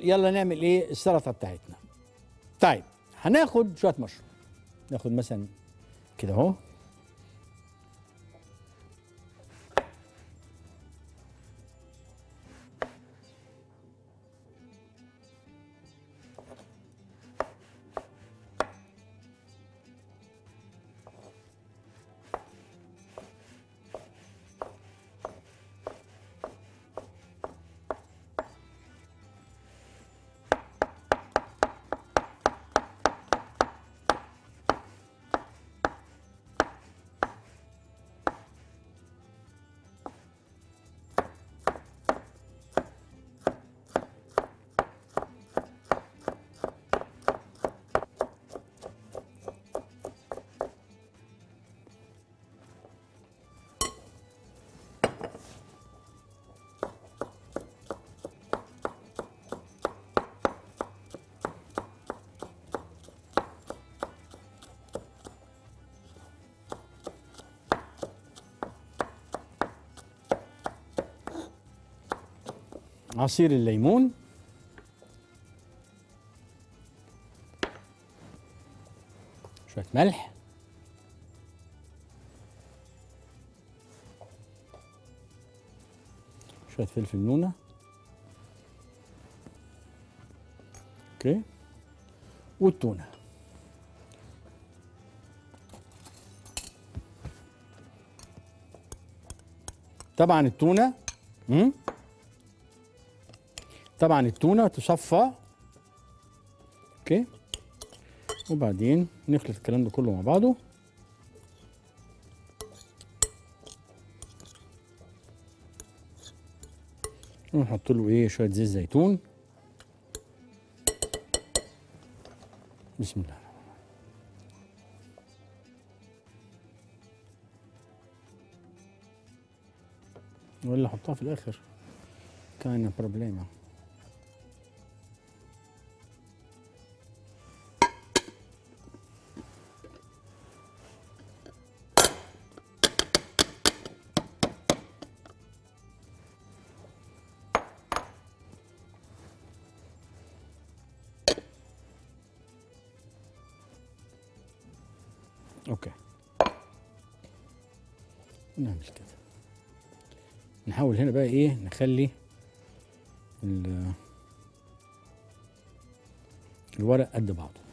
يلا نعمل ايه السلطه بتاعتنا طيب هناخد شويه مشروم ناخد مثلا كده اهو عصير الليمون شوية ملح شوية فلفل نونة اوكي والتونة طبعا التونة مم؟ طبعا التونة تصفى اوكي وبعدين نخلط الكلام ده كله مع بعضه ونحط له ايه شوية زيت زيتون بسم الله ولا احطها في الاخر كان بروبليما اوكي نعمل كده نحاول هنا بقى ايه نخلي ال- الورق قد بعضه